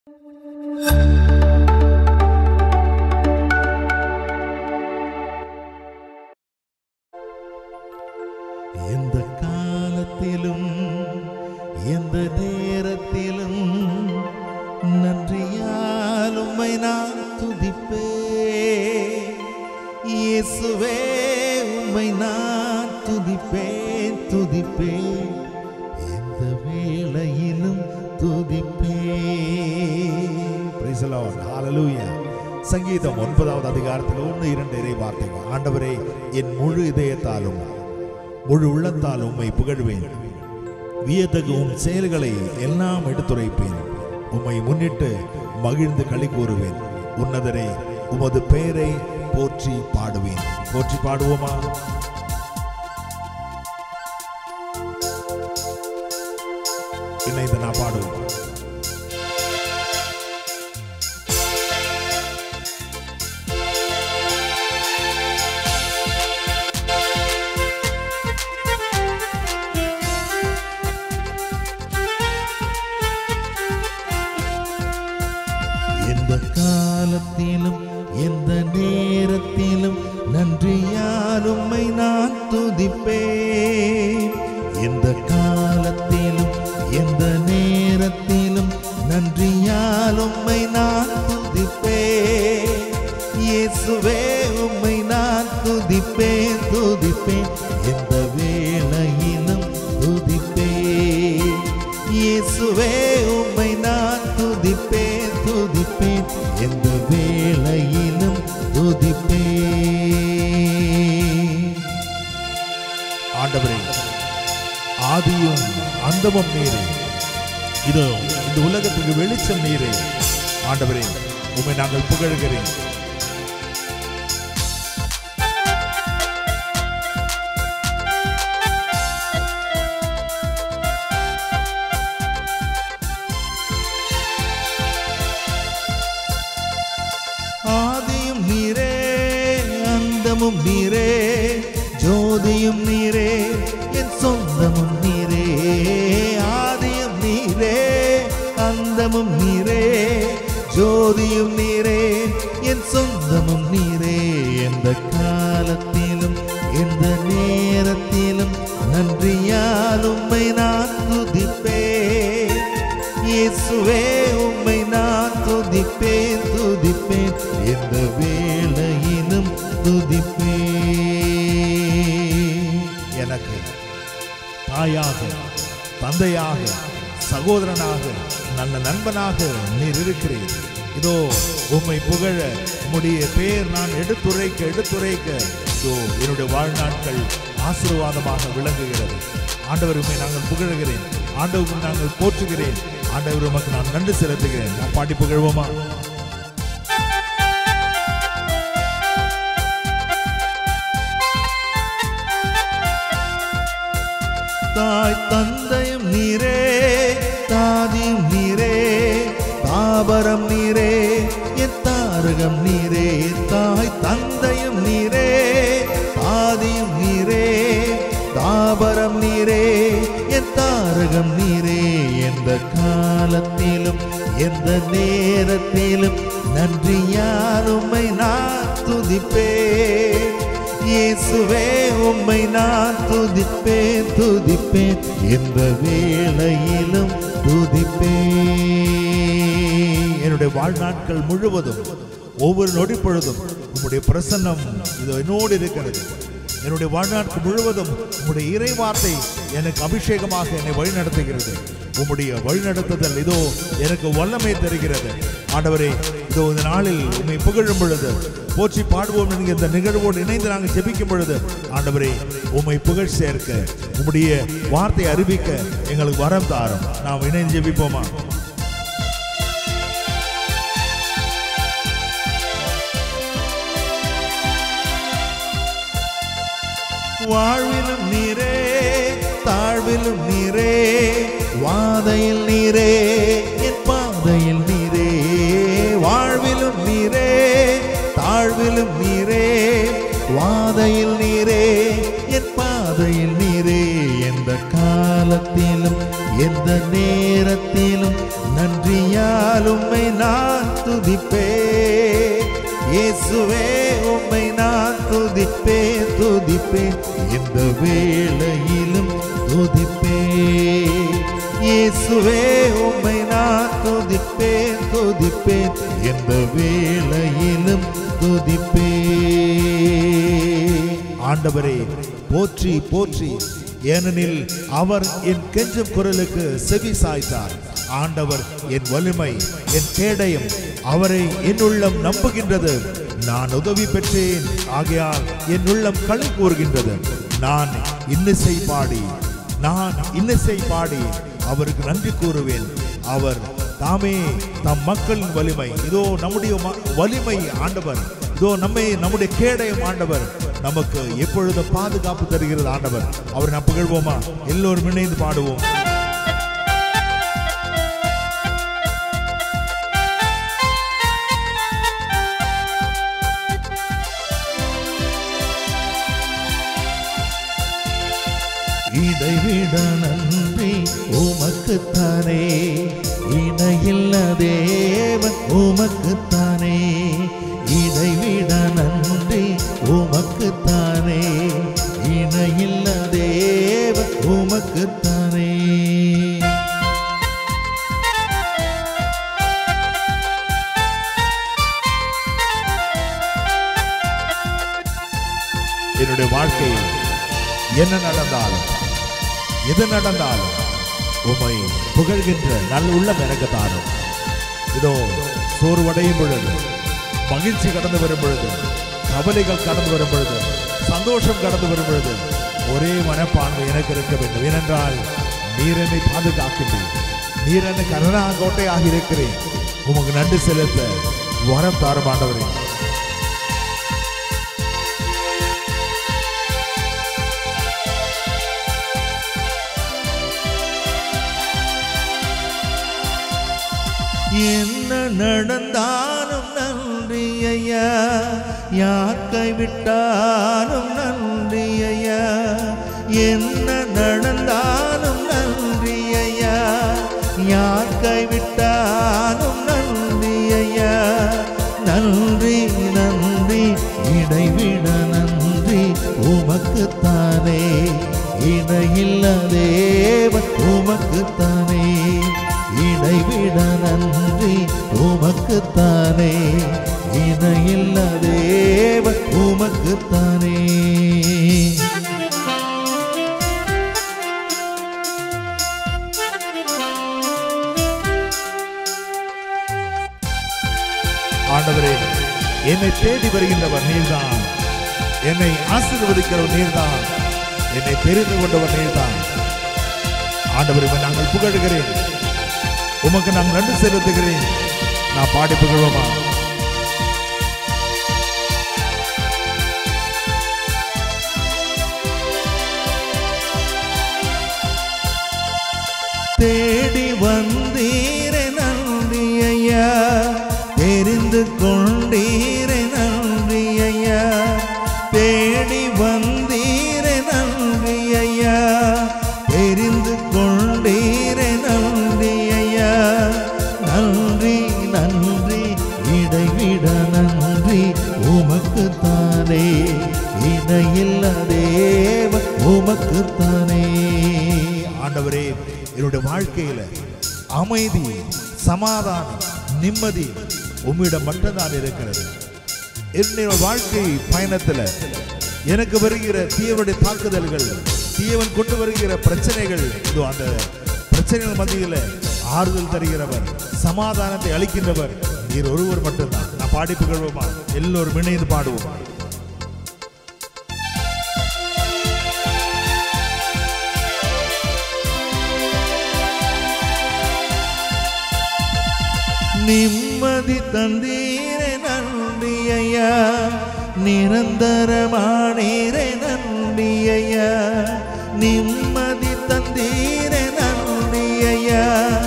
எந்த காலத்திலும் எந்த நேரத்திலும் நன்றியால் உம்மை நான் துதிப்பே இயேசுவே உம்மை நான் துதிப்பேன் துதிப்பேன் எந்த வேளையிலும் துதிப்பேன் Praise the Lord. Hallelujah. சங்கீதம் ஒன்பதாவது அதிகாரத்தில் ஒன்று இரண்டு இறை வார்த்தைகள் ஆண்டவரே என் முழு இதயத்தாலும் முழு உள்ளத்தால் உம்மை புகழ்வேன் வியத்தகு உம் செயல்களை எல்லாம் எடுத்துரைப்பேன் உம்மை முன்னிட்டு மகிழ்ந்து களி கூறுவேன் உன்னதரே உமது பெயரை போற்றி பாடுவேன் போற்றி பாடுவோமா இணைந்து நான் பாடுவோம் எந்த காலத்திலும் எந்த நேரத்திலும் நன்றியால் உம்மை நான் துதிப்பேன் எந்த காலத்திலும் எந்த நேரத்திலும் நன்றியால் உம்மை நான் துதிப்பேன் இயேசுவே உம்மை நான் துதிப்பேன் துதிப்பேன் எந்த வேளையிலும் துதிப்பேன் இயேசுவே உம்மை நான் துதிப்பேன் துதிப்பேன் எந்த வேளையிலும் துதிப்பேன் ஆண்டவரே ஆதியும் அந்தமும் நீரே இதோ இந்த உலகத்துக்கு வெளிச்சம் நீரே ஆண்டவரே உம்மை நாங்கள் புகழ்கிறேன் ஆதியும் நீரே அந்தமும் நீரே ஜோதியும் நீரே என் சொந்தமும் நீரே ஆதியும் நீரே அந்தமும் நீரே ஜோதியும் நீரே என் சொந்தமும் நீரே எந்த காலத்திலும் எந்த நேரத்திலும் நன்றியால் உம்மை நான் துதிப்பேன் இயேசுவே உம்மை நான் துதிப்பேன் துதிப்பேன் எந்த வேளையிலும் துதிப்பேன் எனக்கு தாயாக தந்தையாக சகோதரனாக நல்ல நண்பனாக நீர் இருக்கிறீர் இதோ உம்மை புகழ உம்முடைய பேர் நான் எடுத்துரைக்க எடுத்துரைக்க இதோ என்னுடைய வாழ்நாட்கள் ஆசீர்வாதமாக விளங்குகிறது ஆண்டவர் உம்மை நாங்கள் புகழுகிறேன் ஆண்டவருக்கு நாங்கள் போற்றுகிறேன் ஆண்டவர் உமக்கு நான் நன்றி செலுத்துகிறேன் நான் பாட்டி புகழ்வோமா தாய் தந்தையும் நீரே தாதியும் நீரே தாபரம் நீரே என் தாரகம் நீரே தாய் தந்தையும் நீரே தாதியும் நீரே தாபரம் நீரே என் தாரகம் நீரே எந்த காலத்திலும் எந்த நேரத்திலும் நன்றியால் உம்மை நான் துதிப்பேன் இயேசுவே உம்மை நான் துதிப்பேன் துதிப்பேன் எந்த வேளையிலும் துதிப்பேன் என்னுடைய வாழ்நாட்கள் முழுவதும் ஒவ்வொரு நொடி பொழுதும் உம்முடைய பிரசன்னம் இதோ என்னோடு இருக்கிறது என்னுடைய வாழ்நாட்கள் முழுவதும் உம்முடைய இறை வார்த்தை எனக்கு அபிஷேகமாக என்னை வழிநடத்துகிறது உம்முடைய வழிநடத்துதல் இதோ எனக்கு வல்லமை தருகிறது ஆண்டவரே இதோ இந்த நாளில் உம்மை புகழும் பொழுது போற்றி பாடுவோம் என்கிற இந்த நிகழ்வோடு இணைந்து நாங்கள் ஜெபிக்கும் பொழுது ஆண்டவரே உம்மை புகழ் சேர்க்க உம்முடைய வார்த்தை அறிவிக்க எங்களுக்கு வரம் தாரும் நாம் இணைந்து ஜெபிப்போமா வாழ்விலும் நீரே தாழ்விலும் நீரே வாதையில் நீரே என் பாதையில் நீரே வாழ்விலும் நீரே தாழ்விலும் நீரே வாதையில் நீரே என் பாதையில் நீரே எந்த காலத்திலும் எந்த நேரத்திலும் நன்றியால் உம்மை உம்மை நான் துதிப்பேன் இயேசுவே உம்மை நான் துதிப்பேன் துதிப்பேன் இந்த வேளையிலும் துதிப்பேன் இயேசுவே உம்மை நான் துதிப்பேன் துதிப்பேன் எந்த வேளையிலும் துதிப்பேன் ஆண்டவரே போற்றி போற்றி ஏனெனில் அவர் என் கெஞ்சும் குரலுக்கு செவி சாய்த்தார் ஆண்டவர் என் வலிமை என் கேடயம் அவரை என் உள்ளம் நம்புகின்றது நான் உதவி பெற்றேன் ஆகையால் என் உள்ளம் களி கூறுகின்றது நான் இன்னிசை பாடி நான் இன்னிசை பாடி அவருக்கு நன்றி கூறுவேன் அவர் தாமே தம் மக்களின் வலிமை இதோ நம்முடைய ம- வலிமை ஆண்டவர் இதோ நம்மை நம்முடைய கேடயம் ஆண்டவர் நமக்கு எப்பொழுதும் பாதுகாப்பு தருகிறது ஆண்டவர் அவர் நாம் புகழ்வோமா எல்லோரும் இணைந்து பாடுவோம் இதைவிட நன்றி உமக்குத்தானே இணையில்ல தேவன் உமக்குத்தானே இதைவிட நன்றி உமக்குத்தானே இணையில்ல தேவன் உமக்குத்தானே என்னுடைய வாழ்க்கையில் என்ன நடந்தாலும் எது நடந்தாலும் உம்மை புகழ்கின்ற நல்ல உள்ளம் எனக்கு தாரும் இதோ சோர்வடையும் பொழுது மகிழ்ச்சி கடந்து வரும் பொழுது கவலைகள் கடந்து வரும் பொழுது சந்தோஷம் கடந்து வரும் பொழுது ஒரே மனப்பான்மை எனக்கு இருக்க வேண்டும் ஏனென்றால் நீர் என்னை பாதுகாக்கின்றீர் நீர் என்னை கருணா கோட்டையாக இருக்கிறேன் உமக்கு நன்றி செலுத்த வரம் தாரும் ஆண்டவரே என்ன நடந்தாலும் நன்றி ஐயா யார் கைவிட்டாலும் நன்றி ஐயா என்ன நடந்தாலும் நன்றி ஐயா யார் கைவிட்டாலும் நன்றி ஐயா நன்றி நன்றி இடைவிட நன்றி உமக்குத்தானே இணையில்ல தேவன் உமக்குத்தானே இடைவிட நன்றி உமக்குத்தானே இணையில்ல தேவன் உமக்குத்தானே ஆண்டவரே என்னை தேடி வருகின்றவர் நீர்தான் என்னை ஆசீர்வதிக்கிறவர் நீர்தான் என்னை தெரிந்து கொண்டவர் நீர்தான் ஆண்டவரை நாங்கள் புகழுகிறேன் உமக்கு நான் நன்றி செலுத்துகிறேன் நான் பாடி புகழ்வோமா தேடி வந்தீரே நன்றி ஐயா தெரிந்து கொண்டீரே நன்றி ஐயா தேடி வந்தீரே நன்றி ஐயா தெரிந்து கொண்டீரே நன்றி ஐயா நன்றி நன்றி இடைவிட நன்றி உமக்குத்தானே இணையில்ல தேவ உமக்குத்தானே ஆண்டவரே என்னுடைய வாழ்க்கையில அமைதி சமாதானம் நிம்மதி உம்மிடம் மட்டும்தான் இருக்கிறது என்னுடைய வாழ்க்கை பயணத்துல எனக்கு வருகிற தீயவனுடைய தாக்குதல்கள் தீயவன் கொண்டு வருகிற பிரச்சனைகள் இதோ அந்த பிரச்சனைகள் மத்தியில ஆறுதல் தருகிறவர் சமாதானத்தை அளிக்கின்றவர் நீர் ஒருவர் மட்டும்தான் நான் பாடி புகழ்வோமா எல்லோரும் இணைந்து பாடுவோம் நிம்மதி தந்தீரே நன்றி ஐயா நிரந்தரமானீரே நன்றி ஐயா நிம்மதி தந்தீரே நன்றி ஐயா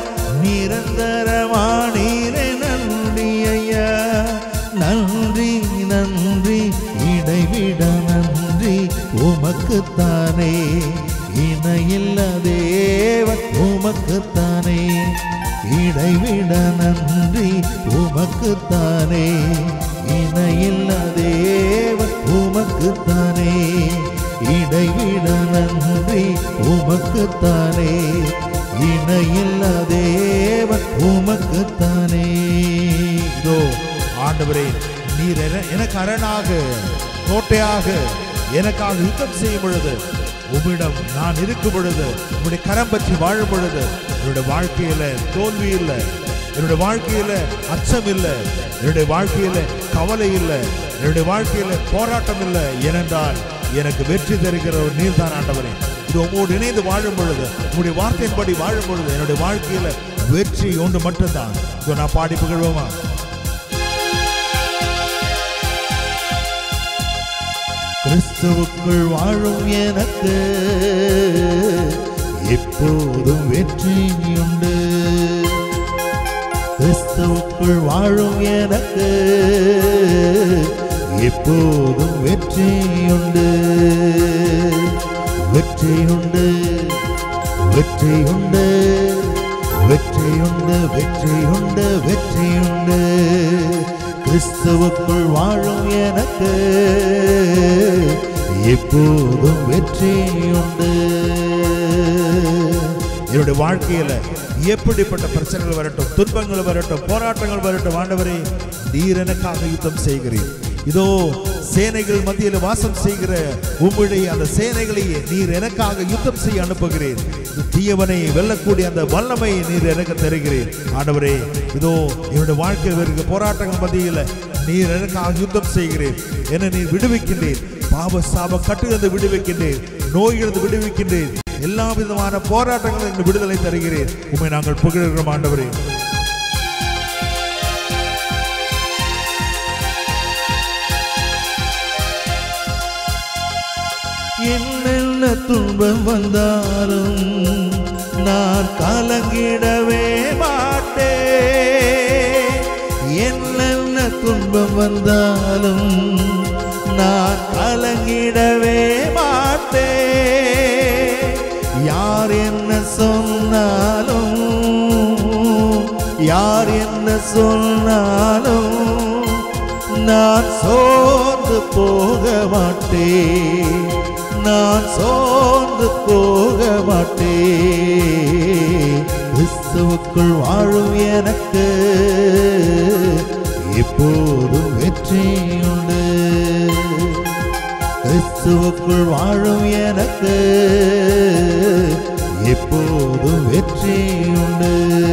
நிரந்தரமானீரே நன்றி ஐயா நன்றி நன்றி இடைவிட நன்றி உமக்குத்தானே இணையில்ல தேவன் உமக்குத்தானே இடைவிட நன்றி உமக்குத்தானே இணையில்ல தேவன் உமக்குத்தானே இடைவிட நன்றி உமக்குத்தானே இணையில்ல தேவன் உமக்குத்தானே இதோ ஆண்டவரே நீர் என- எனக்கு அரணாக கோட்டையாக எனக்காக யுத்தம் செய்யும் பொழுது உம்மிடம் நான் இருக்கும் பொழுது உம்முடைய கரம் பற்றி வாழும் பொழுது என்னுடைய வாழ்க்கையில தோல்வி இல்லை என்னுடைய வாழ்க்கையில அச்சம் இல்லை என்னுடைய வாழ்க்கையில கவலை இல்லை என்னுடைய வாழ்க்கையில போராட்டம் இல்லை ஏனென்றால் எனக்கு வெற்றி தருகிற ஒரு நீர் தான் ஆண்டவரே இது உங்களோடு இணைந்து வாழும் பொழுது உங்களுடைய வார்த்தையின்படி வாழும் பொழுது என்னுடைய வாழ்க்கையில வெற்றி ஒன்று மட்டும்தான் இதோ நான் பாடி புகழ்வோமா கிறிஸ்துவுக்குள் வாழும் எனக்கு எப்போதும் வெற்றியுண்டு கிறிஸ்துவுக்குள் வாழும் எனக்கு எப்போதும் வெற்றியுண்டு வெற்றியுண்டு வெற்றியுண்டு வெற்றியுண்டு வெற்றியுண்டு வெற்றியுண்டு கிறிஸ்துவுக்குள் வாழும் எனக்கு எப்போதும் வெற்றியுண்டு என்னுடைய வாழ்க்கையில எப்படிப்பட்ட பிரச்சனைகள் வரட்டும் துன்பங்கள் வரட்டும் போராட்டங்கள் வரட்டும் ஆண்டவரே நீர் எனக்காக யுத்தம் செய்கிறீர் இதோ சேனைகள் மத்தியில் வாசம் செய்கிற உம்முடைய அந்த சேனைகளையே நீர் எனக்காக யுத்தம் செய்ய அனுப்புகிறீர் இந்த தீயவனை வெல்லக்கூடிய அந்த வல்லமை நீர் எனக்கு தருகிறீர் ஆண்டவரே இதோ என்னுடைய வாழ்க்கையில் வருகிற போராட்டங்கள் மத்தியில் நீர் எனக்காக யுத்தம் செய்கிறீர் என நீர் விடுவிக்கின்றீர் பாவ சாப கட்டிலிருந்து விடுவிக்கின்றீர் நோயிலிருந்து விடுவிக்கின்றீர் எல்லா விதமான போராட்டங்களும் விடுதலை தருகிறேன் உண்மை நாங்கள் புகழ்கிறோம் ஆண்டவரே என்னென்ன துன்பம் வந்தாலும் நான் கலங்கிடவே மாட்டேன் என்னென்ன துன்பம் வந்தாலும் நான் கலங்கிடவே மாட்டேன் யார் என்ன சொன்னாலும் யார் என்ன சொன்னாலும் நான் சோர்ந்து போக மாட்டேன் நான் சோர்ந்து போக மாட்டேன் கிறிஸ்துவுக்குள் வாழும் எனக்கு எப்போதும் வெற்றியுண்டு கிறிஸ்துவுக்குள் வாழும் எனக்கு எப்போதும் வெற்றியுண்டு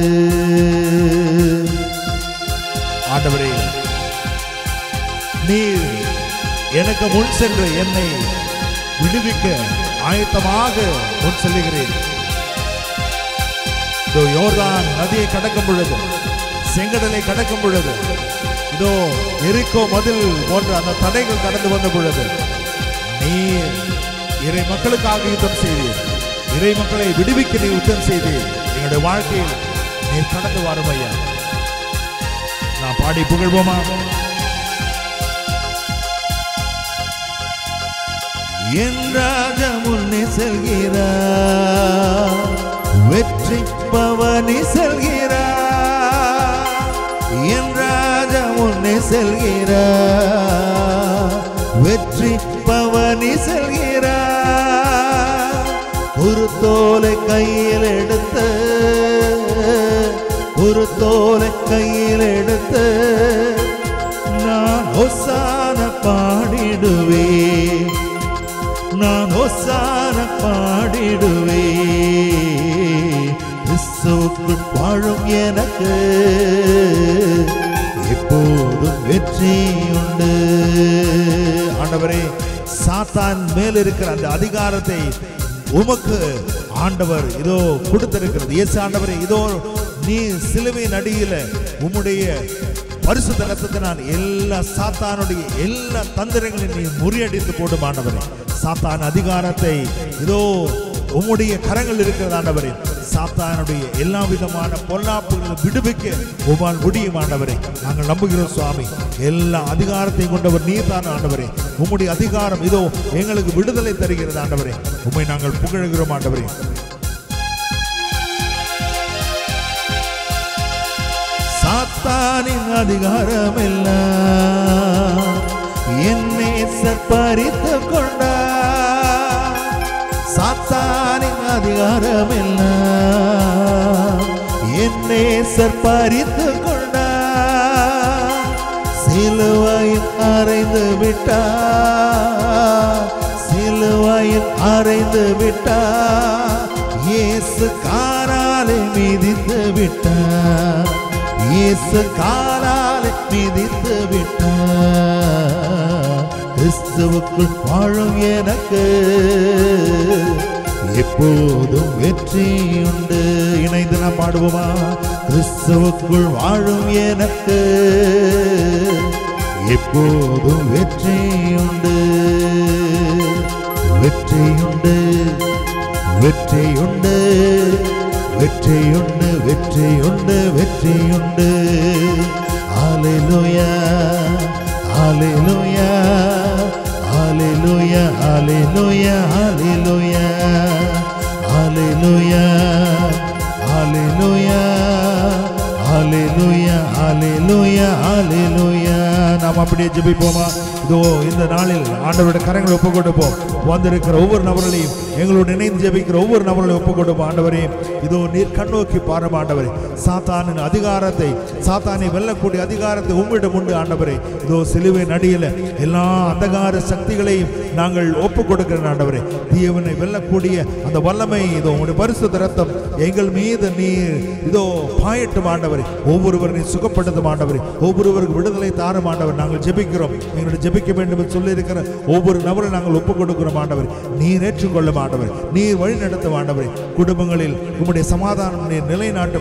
ஆண்டவரே நீர் எனக்கு முன் சென்று என்னை விடுவிக்க ஆயத்தமாக முன் செல்லுகிறேன் இதோ யோர்தான் நதியை கடக்கும் பொழுது செங்கடலை கடக்கும் பொழுது இதோ எரிக்கோ மதில் போன்ற அந்த தடைகள் கடந்து வந்த பொழுது நீர் இறை மக்களுக்காக யுத்தம் செய்தீர் இறை மக்களை விடுவிக்க நீ யுத்தம் செய்தீர் எங்களுடைய வாழ்க்கையில் நீர் கடந்து வரும் ஐயா நான் பாடி புகழ்வோமா என் ராஜா முன்னே செல்கிறார் வெற்றி பவனி செல்கிறார் என் ராஜா முன்னே செல்கிறார் வெற்றி பவனி செல்கிறார் குருத்தோலை கையில் எடுத்து குருத்தோலை கையில் எடுத்து நான் ஒசான பாடிடுவேன் நான் ஒசான பாடிடுவே கிறிஸ்துவுக்குள் வாழும் எனக்கு எப்போதும் வெற்றி உண்டு ஆண்டவரே சாத்தான் மேல் இருக்கிற அந்த அதிகாரத்தை உமக்கு ஆண்டவர் இதோ கொடுத்திருக்கிறது இயேசு ஆண்டவரே இதோ நீ சிலுவையின் அடியில உம்முடைய பரிசுத்த ரத்தத்தினால் எல்லா சாத்தானுடைய எல்லா தந்திரங்களையும் நீ முறியடித்து போடும் ஆண்டவரே சாத்தான் அதிகாரத்தை இதோ உம்முடைய கரங்கள் இருக்கிறது ஆண்டவரே சாத்தானுடைய எல்லா விதமான பொல்லாப்புகளை விடுவிக்க உமால் முடியும் ஆண்டவரே நாங்கள் நம்புகிறோம் சுவாமி எல்லா அதிகாரத்தையும் கொண்டவர் நீர் தான் ஆண்டவரே உம்முடைய அதிகாரம் இதோ எங்களுக்கு விடுதலை தருகிறது ஆண்டவரே உம்மை நாங்கள் புகழுகிறோம் ஆண்டவரே சாத்தானுடைய சாத்தானின் அதிகாரம் எல்லாம் என்னை பறித்து கொண்டார் சாத்தானின் அதிகாரம் எல்லாம் என்னை பறித்து கொண்டார் சிலுவையில் அறைந்து விட்டார் சிலுவையில் அறைந்து விட்டார் இயேசு காராலே மிதித்து விட்டார் இயேசு காலாலே மிதித்து விட்டார் கிறிஸ்துவுக்குள் வாழும் எனக்கு எப்போதும் வெற்றி உண்டு இணைந்து நாம் பாடுவோமா கிறிஸ்துவுக்குள் வாழும் எனக்கு எப்போதும் வெற்றி உண்டு வெற்றியுண்டு வெற்றியுண்டு வெற்றியுண்டு வெற்றியுண்டு வெற்றியுண்டு ஹalleluya ஹalleluya ஹalleluya ஹalleluya ஹalleluya ஹalleluya ஹalleluya ஹalleluya ஹalleluya ஹalleluya நாம் அப்படியே ஜெபிப்போமா இதோ இந்த நாளில் ஆண்டவருடைய கரங்களை ஒப்பு கொடுப்போம் வந்திருக்கிற ஒவ்வொரு நபர்களையும் எங்களோடு இணைந்து ஜெபிக்கிற ஒவ்வொரு நபர்களையும் ஒப்பு கொடுப்போம் ஆண்டவரே இதோ நீர் கண்ணோக்கி பாரும் ஆண்டவரே சாத்தானின் அதிகாரத்தை சாத்தானை வெல்லக்கூடிய அதிகாரத்தை உம்மிடம் உண்டு ஆண்டவரே இதோ சிலுவை நடியில எல்லா அந்தகார சக்திகளையும் நாங்கள் ஒப்பு கொடுக்கிறோம் ஆண்டவரே தீயவனை வெல்லக்கூடிய அந்த வல்லமை இதோ உங்களுடைய பரிசுத்த ரத்தம் எங்கள் மீது நீர் இதோ பாயட்டும் ஆண்டவரே ஒவ்வொருவரை நீ சுகப்படுத்தும் ஆண்டவரே ஒவ்வொருவருக்கு விடுதலை தாரும் ஆண்டவர் நாங்கள் ஜெபிக்கிறோம் எங்களுடைய ஜெபிக்க வேண்டும் என்று சொல்லியிருக்கிற ஒவ்வொரு நபரும் நாங்கள் ஒப்புக் கொடுக்கிறோம் ஆண்டவர் நீர் ஏற்றுக்கொள்ளும் ஆண்டவர் நீர் வழி நடத்தும் ஆண்டவரே குடும்பங்களில் உம்முடைய சமாதானம் நீர் நிலைநாட்டும்